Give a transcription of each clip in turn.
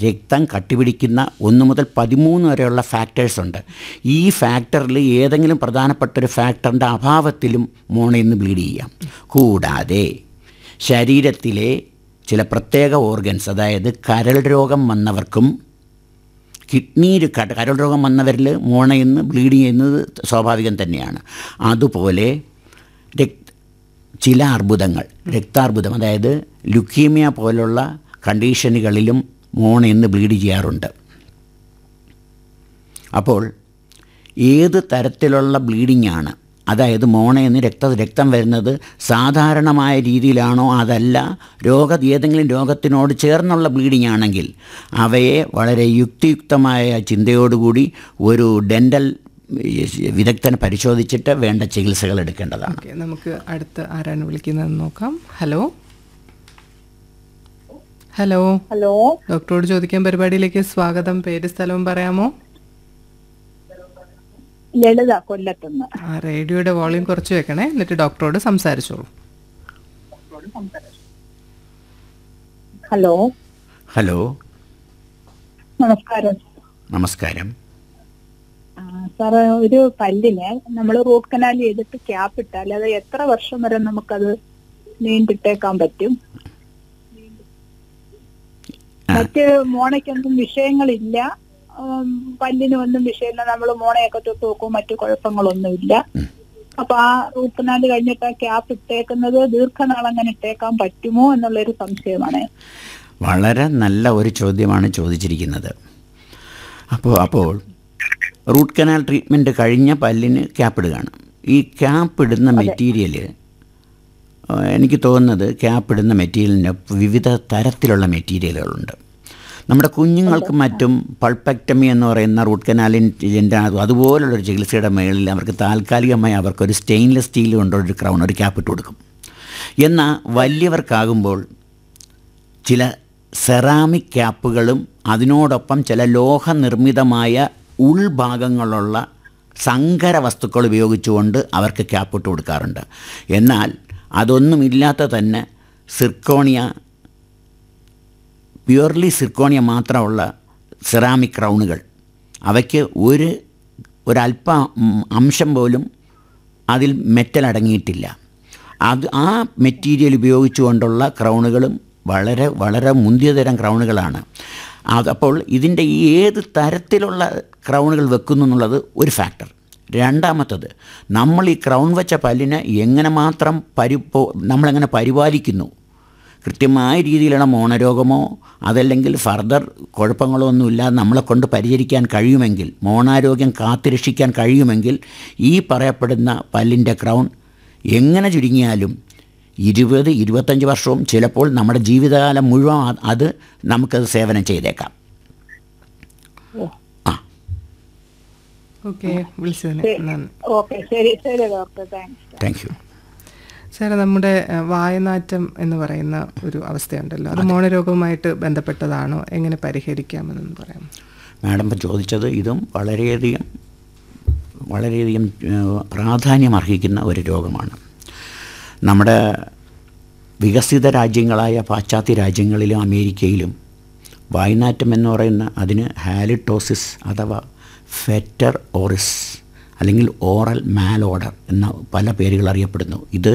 രക്തം കട്ടിപിടിക്കുന്ന ഒന്ന് മുതൽ പതിമൂന്ന് വരെയുള്ള ഫാക്ടേഴ്സ് ഉണ്ട് ഈ ഫാക്ടറിൽ ഏതെങ്കിലും പ്രധാനപ്പെട്ട ഒരു ഫാക്ടറിൻ്റെ അഭാവത്തിലും മോണയിൽ നിന്ന് ബ്ലീഡ് ചെയ്യാം കൂടാതെ ശരീരത്തിലെ ചില പ്രത്യേക ഓർഗൻസ് അതായത് കരൾ രോഗം വന്നവർക്കും കിഡ്നിയിൽ കര- കരൾ രോഗം വന്നവരിൽ മോണയിൽ നിന്ന് ബ്ലീഡ് ചെയ്യുന്നത് സ്വാഭാവികം തന്നെയാണ് അതുപോലെ രക് ചില അർബുദങ്ങൾ രക്താർബുദം അതായത് ലുക്കീമിയ പോലുള്ള കണ്ടീഷനുകളിലും മോണയിൽ നിന്ന് ബ്ലീഡ് ചെയ്യാറുണ്ട് അപ്പോൾ ഏത് തരത്തിലുള്ള ബ്ലീഡിംഗ് ആണ് അതായത് മോണയിൽ നിന്ന് രക്ത രക്തം വരുന്നത് സാധാരണമായ രീതിയിലാണോ അതല്ല രോഗ ഏതെങ്കിലും രോഗത്തിനോട് ചേർന്നുള്ള ബ്ലീഡിംഗ് ആണെങ്കിൽ അവയെ വളരെ യുക്തിയുക്തമായ ചിന്തയോടുകൂടി ഒരു ഡെൻ്റൽ വിദഗ്ധനെ പരിശോധിച്ചിട്ട് വേണ്ട ചികിത്സകൾ എടുക്കേണ്ടതാണ് ഓക്കെ നമുക്ക് അടുത്ത് ആരാണ് വിളിക്കുന്നതെന്ന് നോക്കാം ഹലോ ഹലോ ഹലോ ഡോക്ടറോട് ചോദിക്കാൻ പരിപാടിയിലേക്ക് സ്വാഗതം പേര് സ്ഥലവും പറയാമോ ലളിത കൊല്ലത്തുനിന്ന് ആ റേഡിയോയുടെ വോളിയം കുറച്ച് വെക്കണേ എന്നിട്ട് ഡോക്ടറോട് സംസാരിച്ചോളൂ ഹലോ ഹലോ നമസ്കാരം നമസ്കാരം ആ, സാറ് ഒരു പല്ലിന് നമ്മൾ റൂട്ട് കനാൽ ചെയ്തിട്ട് ക്യാപ്പ് ഇട്ടാൽ അത് എത്ര വർഷം വരെ നമുക്കത് നീണ്ടിട്ടേക്കാൻ പറ്റും മറ്റ് മോണയ്ക്കൊന്നും വിഷയങ്ങളില്ല ഉം, പല്ലിനും ഒന്നും വിഷയമില്ല നമ്മൾ മോണയൊക്കെ തൊട്ട് നോക്കും മറ്റു കുഴപ്പങ്ങളൊന്നുമില്ല അപ്പൊ ആ റൂട്ട് കനാൽ കഴിഞ്ഞിട്ട് ആ ക്യാപ്പ് ഇട്ടേക്കുന്നത് ദീർഘനാൾ അങ്ങനെ ഇട്ടേക്കാൻ പറ്റുമോ എന്നുള്ളൊരു സംശയമാണ് വളരെ നല്ല ഒരു ചോദ്യമാണ് ചോദിച്ചിരിക്കുന്നത് അപ്പോൾ അപ്പോൾ റൂട്ട് കനാൽ ട്രീറ്റ്മെൻറ്റ് കഴിഞ്ഞ പല്ലിന് ക്യാപ്പ് ഇടുകയാണ് ഈ ക്യാപ്പ് ഇടുന്ന മെറ്റീരിയൽ എനിക്ക് തോന്നുന്നത് ക്യാപ്പ് ഇടുന്ന മെറ്റീരിയലിന് വിവിധ തരത്തിലുള്ള മെറ്റീരിയലുകളുണ്ട് നമ്മുടെ കുഞ്ഞുങ്ങൾക്ക് മറ്റും പൾപ്പക്ടമി എന്ന് പറയുന്ന റൂട്ട് കനാലിൻ്റെ അതുപോലുള്ളൊരു ചികിത്സയുടെ മേളിൽ അവർക്ക് താൽക്കാലികമായി അവർക്കൊരു സ്റ്റെയിൻലെസ് സ്റ്റീൽ കൊണ്ടൊരു ക്രൗൺ ഒരു ക്യാപ്പ് ഇട്ട് കൊടുക്കും എന്നാൽ വലിയവർക്കാകുമ്പോൾ ചില സെറാമിക് ക്യാപ്പുകളും അതിനോടൊപ്പം ചില ലോഹനിർമ്മിതമായ ഉൾഭാഗങ്ങളുള്ള സങ്കര വസ്തുക്കൾ ഉപയോഗിച്ചുകൊണ്ട് അവർക്ക് ക്യാപ്പ് ഇട്ട് കൊടുക്കാറുണ്ട് എന്നാൽ അതൊന്നുമില്ലാത്ത തന്നെ സിർക്കോണിയ പ്യുവർലി സിർക്കോണിയ മാത്രമുള്ള സെറാമിക് ക്രൗണുകൾ അവയ്ക്ക് ഒരു ഒരല്പ ഉം, അംശം പോലും അതിൽ മെറ്റൽ അടങ്ങിയിട്ടില്ല അത് ആ മെറ്റീരിയൽ ഉപയോഗിച്ചുകൊണ്ടുള്ള ക്രൗണുകളും വളരെ വളരെ മുന്തിയ തരം ക്രൗണുകളാണ് അതപ്പോൾ ഇതിൻ്റെ ഈ ഏത് തരത്തിലുള്ള ക്രൗണുകൾ വെക്കുന്നു എന്നുള്ളത് ഒരു ഫാക്ടർ രണ്ടാമത്തത് നമ്മൾ ഈ ക്രൗൺ വെച്ച പല്ലിനെ എങ്ങനെ മാത്രം പരിപോ നമ്മളെങ്ങനെ പരിപാലിക്കുന്നു കൃത്യമായ രീതിയിലുള്ള മോണരോഗമോ അതല്ലെങ്കിൽ ഫർദർ കുഴപ്പങ്ങളോ ഒന്നുമില്ലാതെ നമ്മളെ കൊണ്ട് പരിചരിക്കാൻ കഴിയുമെങ്കിൽ മോണാരോഗ്യം കാത്തുരക്ഷിക്കാൻ കഴിയുമെങ്കിൽ ഈ പറയപ്പെടുന്ന പല്ലിൻ്റെ ക്രൗൺ എങ്ങനെ ചുരുങ്ങിയാലും ഇരുപത് ഇരുപത്തഞ്ച് വർഷവും ചിലപ്പോൾ നമ്മുടെ ജീവിതകാലം മുഴുവൻ അത് അത് നമുക്കത് സേവനം ചെയ്തേക്കാം ആ ഓക്കെ വിളിച്ചതിന് നന്ദി ഓക്കെ ശരി ശരി ഡോക്ടർ താങ്ക്സ് താങ്ക് യു സാറേ നമ്മുടെ ഏഹ്, വായനാറ്റം എന്ന് പറയുന്ന ഒരു അവസ്ഥയുണ്ടല്ലോ അത് മോണരോഗവുമായിട്ട് ബന്ധപ്പെട്ടതാണോ എങ്ങനെ പരിഹരിക്കാമെന്നൊന്ന് പറയാം മാഡം ഇപ്പം ചോദിച്ചത് ഇതും വളരെയധികം വളരെയധികം ഏഹ്, പ്രാധാന്യം അർഹിക്കുന്ന ഒരു രോഗമാണ് നമ്മുടെ വികസിത രാജ്യങ്ങളായ പാശ്ചാത്യ രാജ്യങ്ങളിലും അമേരിക്കയിലും വായ്നാറ്റം എന്ന് പറയുന്ന അതിന് ഹാലിറ്റോസിസ് അഥവാ ഫെറ്റർ ഓറിസ് അല്ലെങ്കിൽ ഓറൽ മാലോഡർ എന്ന പല പേരുകൾ അറിയപ്പെടുന്നു ഇത്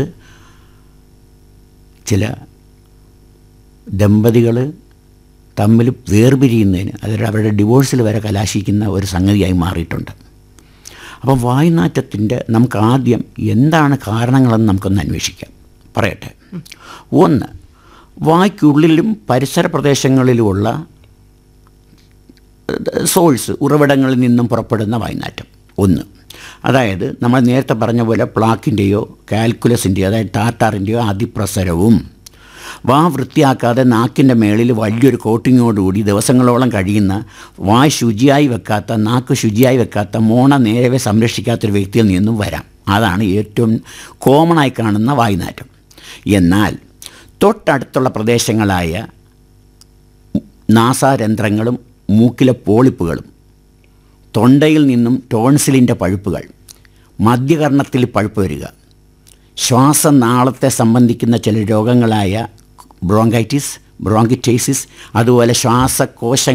ചില ദമ്പതികൾ തമ്മിൽ വേർപിരിയുന്നതിന് അതായത് അവരുടെ ഡിവോഴ്സിൽ വരെ കലാശിക്കുന്ന ഒരു സംഗതിയായി മാറിയിട്ടുണ്ട് അപ്പോൾ വായുനാറ്റത്തിൻ്റെ നമുക്ക് ആദ്യം എന്താണ് കാരണങ്ങളെന്ന് നമുക്കൊന്ന് അന്വേഷിക്കാം പറയട്ടെ ഒന്ന് വായ്ക്കുള്ളിലും പരിസര പ്രദേശങ്ങളിലുമുള്ള സോഴ്സ് ഉറവിടങ്ങളിൽ നിന്നും പുറപ്പെടുന്ന വായുനാറ്റം ഒന്ന് അതായത് നമ്മൾ നേരത്തെ പറഞ്ഞ പോലെ പ്ലാക്കിൻ്റെയോ കാൽക്കുലസിൻ്റെയോ അതായത് ടാറ്റാറിൻ്റെയോ അതിപ്രസരവും വാ വൃത്തിയാക്കാതെ നാക്കിൻ്റെ മേളിൽ വലിയൊരു കോട്ടിങ്ങോടുകൂടി ദിവസങ്ങളോളം കഴിയുന്ന വായ് ശുചിയായി വെക്കാത്ത നാക്ക് ശുചിയായി വെക്കാത്ത മോണ നേരവെ സംരക്ഷിക്കാത്തൊരു വ്യക്തിയിൽ നിന്നും വരാം അതാണ് ഏറ്റവും കോമണായി കാണുന്ന വായുനാറ്റം എന്നാൽ തൊട്ടടുത്തുള്ള പ്രദേശങ്ങളായ നാസാരന്ധ്രങ്ങളും മൂക്കിലെ പോളിപ്പുകളും തൊണ്ടയിൽ നിന്നും ടോൺസിലിൻ്റെ പഴുപ്പുകൾ മധ്യകർണത്തിൽ പഴുപ്പ് വരിക ശ്വാസനാളത്തെ സംബന്ധിക്കുന്ന ചില രോഗങ്ങളായ ബ്രോങ്കൈറ്റിസ് ബ്രോങ്കിറ്റൈസിസ് അതുപോലെ ശ്വാസകോശ